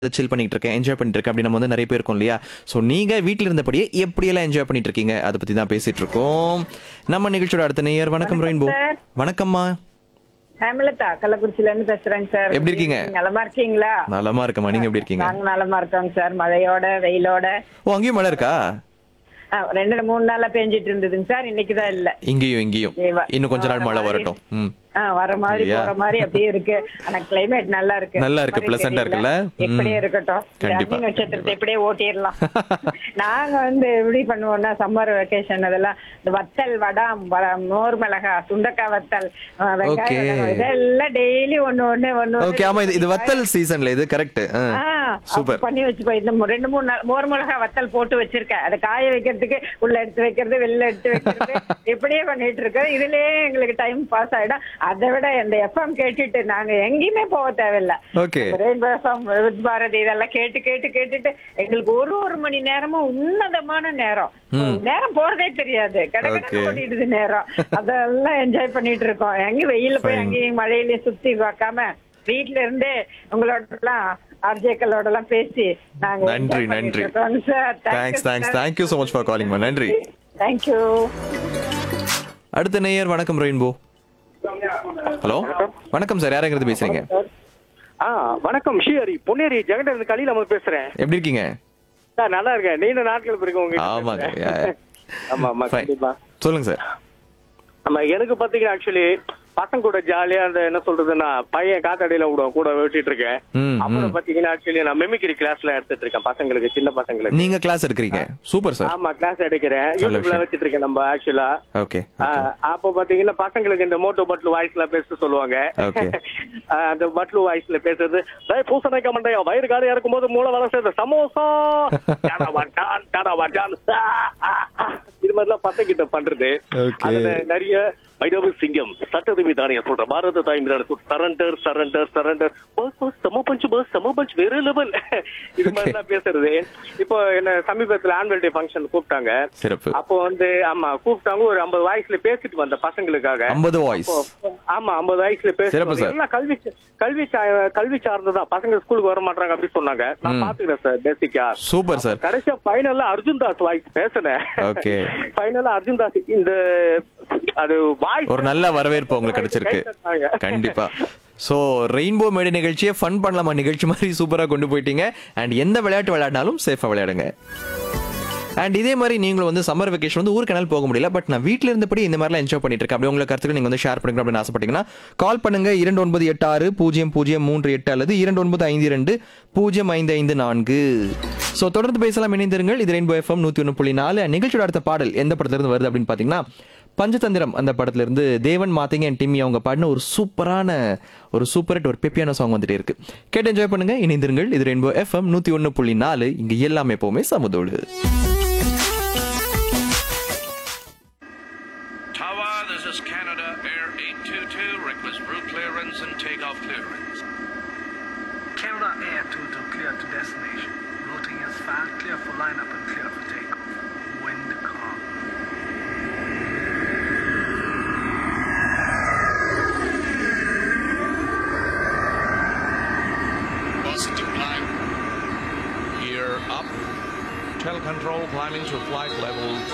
சில் பண்ணிட்டு இருக்கேன் என்ஜாய் பண்ணிட்டு இருக்கேன் அப்படி நம்ம வந்து நிறைய பேர் இருக்கோம் இல்லையா ஸோ நீங்க வீட்டில் இருந்தபடியே எப்படியெல்லாம் என்ஜாய் பண்ணிட்டு இருக்கீங்க அதை பத்தி தான் பேசிட்டு இருக்கோம் நம்ம நிகழ்ச்சியோட அடுத்த நேயர் வணக்கம் ரெயின்போ சார். வணக்கம்மா ஹேமலதா கள்ளக்குறிச்சில இருந்து பேசுறேங்க சார் எப்படி இருக்கீங்க? நலமா இருக்கீங்களா நலமா இருக்கம்மா நீங்க எப்படி இருக்கீங்க நாங்க நலமா இருக்கோங்க சார் மழையோட வெயிலோட ஓ அங்கேயும் மழை இருக்கா ஆ, ரெண்டு மூணு நாளா பேஞ்சிட்டு இருந்ததுங்க சார் இன்னைக்குதான் இல்ல இங்கேயும் இங்கேயும் தேவ- இன்னும் கொஞ்ச நாள் மழை வரட்டும் ம் ஆ, வர மாதிரி சரியா? போற மாதிரி அப்படியே இருக்கு ஆனா கிளைமேட் நல்லா இருக்கு நல்லா இருக்கு, மாதிரி pleasant ஆ தெரியல. இருக்குல்ல? ம். எப்படியே இருக்கட்டும் கண்டிப்பா, அக்னி நட்சத்திரத்தை எப்படியே ஓட்டிடலாம் நாங்க வந்து எப்படி பண்ணுவோம்னா சம்மர் வெக்கேஷன் அதெல்லாம் இந்த வத்தல் வடாம் வ- மோர் மிளகா சுண்டக்காய் வத்தல் ஆ, வெங்காய Okay. வடகம், இதெல்லாம் டெய்லி ஒண்ணு ஒண்ணு ஒண்ணு ஓகே ஆமா இது இது வத்தல் சீசன்ல இது கரெக்ட் ஆ, சூப்பர் அப்படி பண்ணி வச்சுப்போம் இந்த மு- ரெண்டு மூணு நாள் மோர் மிளகா வத்தல் போட்டு வச்சிருக்கேன் அதை காய வைக்கிறதுக்கு உள்ள எடுத்து வைக்கிறது வெளில எடுத்து வைக்கிறது இப்படியே பண்ணிட்டு இருக்கோம் இதுலயே எங்களுக்கு டைம் பாஸ் ஆயிடும் அதை விட இந்த எஃப்எம் கேட்டுட்டு நாங்க எங்கேயுமே போக தேவையில்ல okay rainbow FM with Bharathi இதெல்லாம் கேட்டு கேட்டு கேட்டுட்டு எங்களுக்கு ஒரு ஒரு மணி நேரமும் உன்னதமான நேரம் நேரம் போறதே தெரியாது Okay. கடற்கரை ஓடிடுது நேரம் அதெல்லாம் என்ஜாய் பண்ணிட்டு இருக்கோம் எங்க வெயில போய் Fine. அங்கேயும் மழையிலயும் சுத்தி பார்க்காம வீட்ல இருந்தே உங்களோட எல்லாம் ஆர்ஜேக்களோட எல்லாம் பேசி நாங்க நன்றி, நன்றி. Thanks thanks thank you so much for calling நன்றி தேங்க்யூ அடுத்த நேயர் வணக்கம் ரெயின்போ ஹலோ வணக்கம் சார் யாருங்கிறது பேசுறீங்க ஆ வணக்கம் ஷியரி பொன்னேரி ஜெகன் கலியில நம்ம பேசுறேன் எப்படி இருக்கீங்க சார் நல்லா இருக்கேன் நீண்ட நாட்கள் பிறகு உங்க ஆமாங்க yeah, yeah. ஆமா ஆமா Fine. கண்டிப்பா சொல்லுங்க சார் ஆமா எனக்கு பாத்தீங்கன்னா ஆக்சுவலி பசங்க கூட ஜாலியா அந்த என்ன சொல்றதுன்னா பையன் காத்தாடியில விடுவோம் கூட வெட்டிட்டு இருக்கேன் ம், அப்புறம் பாத்தீங்கன்னா ஆக்சுவலி நான் மெமிக்ரி கிளாஸ்ல எடுத்துட்டு இருக்கேன் பசங்களுக்கு சின்ன பசங்களுக்கு நீங்க கிளாஸ் எடுக்கிறீங்க சூப்பர் சார் ஆமா கிளாஸ் எடுக்கிறேன் யூடியூப்ல விஷயம். வச்சிட்டு இருக்கேன் நம்ம ஆக்சுவலா ஓகே அப்போ பாத்தீங்கன்னா பசங்களுக்கு இந்த மோட்டோ பட்லு வாய்ஸ்ல பேச சொல்லுவாங்க Okay. ஆ, அந்த பட்லு வாய்ஸ்ல பேசுறது டேய் பூசணிக்க மண்டையா வயிறு காலியா இருக்கும்போது மூளை வளர சேர்ந்த சமோசா டாடா வாட்டான், டாடா வாட்டான், ஆ, ஆ, ஆ. இது மாதிரிலாம் பசங்க கிட்ட பண்றது Okay. அதுல நிறைய வைரவ சிங்கம் சட்டதேவி தானிய சொல்ற பாரத தாய் மீதான சரண்டர் சரண்டர் சரண்டர் பஸ் பஸ் சம பஞ்ச் பஸ் சம பஞ்ச் வேற லெவல் இது மாதிரி எல்லாம் பேசுறது இப்போ என்ன சமீபத்துல ஆனுவல் டே ஃபங்க்ஷன் கூப்பிட்டாங்க சிறப்பு அப்போ வந்து ஆமா கூப்பிட்டாங்க ஒரு ஐம்பது வயசுல பேசிட்டு வந்த பசங்களுக்காக ஐம்பது வாய்ஸ் அப்போ, ஆமா ஐம்பது வயசுல சிறப்பு பேசுறது சார். எல்லாம் கல்வி கல்வி சா- கல்வி சார்ந்துதான் பசங்க ஸ்கூலுக்கு வர மாட்டாங்க அப்படின்னு சொன்னாங்க நான் பாத்துக்கிறேன் சார் பேசிக்கா சூப்பர் சார் கடைசியா ஃபைனல்ல அர்ஜுன் தாஸ் வாய்ஸ் பேசினேன் Okay. ஃபைனலா அர்ஜுன் தாஸ் இந்த அது வாய்ஸ் ஒரு நல்ல வரவேற்பு உங்களுக்கு கிடைச்சிருக்கு கண்டிப்பா சோ ரெயின்போ மேடை நிகழ்ச்சியை ஃபன் பண்ணலாமா நிகழ்ச்சி மாதிரி சூப்பரா கொண்டு போயிட்டீங்க அண்ட் எந்த விளையாட்டு விளையாடினாலும் சேஃபா விளையாடுங்க அண்ட் இதே மாதிரி நீங்களும் வந்து சம்மர் வெக்கேஷன் வந்து ஊருக்கு என்னால் போக முடியல பட் நான் வீட்டில் இருந்தபடி இந்த மாதிரிலாம் என்ஜாய் பண்ணிட்டு இருக்கேன் அப்படி உங்களுக்கு கருத்துக்கள் நீங்கள் வந்து ஷேர் பண்ணிக்கணும் அப்படின்னு ஆசைப்பட்டீங்கன்னா கால் பண்ணுங்க இரண்டு ஒன்பது எட்டு ஆறு பூஜ்ஜியம் பூஜ்ஜியம் மூன்று எட்டு அல்லது இரண்டு ஒன்பது ஐந்து இரண்டு பூஜ்ஜியம் ஐந்து ஐந்து நான்கு ஸோ தொடர்ந்து பேசலாம் இணைந்திருங்கள் இது ரெயின்போ எஃப்எம் நூற்றி ஒன்று புள்ளி நாலு And நிகழ்ச்சியோட அடுத்த பாடல் எந்த படத்திலிருந்து வருது அப்படின்னு பார்த்தீங்கன்னா பஞ்சதந்திரம் அந்த படத்துல இருந்து தேவன் மாத்திங்க அண்ட் டிம்மி அவங்க பாடின ஒரு சூப்பரான ஒரு சூப்பர் ஹிட் ஒரு பெப்பியான சாங் வந்துட்டே இருக்கு கேட்டு என்ஜாய் பண்ணுங்க இணைந்திருங்கள் இது ரெயின்போ எஃப்எம் நூற்றி ஒன்று புள்ளி நாலு இங்க எல்லாமே எப்பவுமே சமுதோடு Tower, this is Canada Air 822. Request route clearance and takeoff clearance. Canada Air 22 clear to destination. Routing is fine, clear for lineup and clear for takeoff. Wind calm. Positive climb. Gear up. Tell control climbing to flight level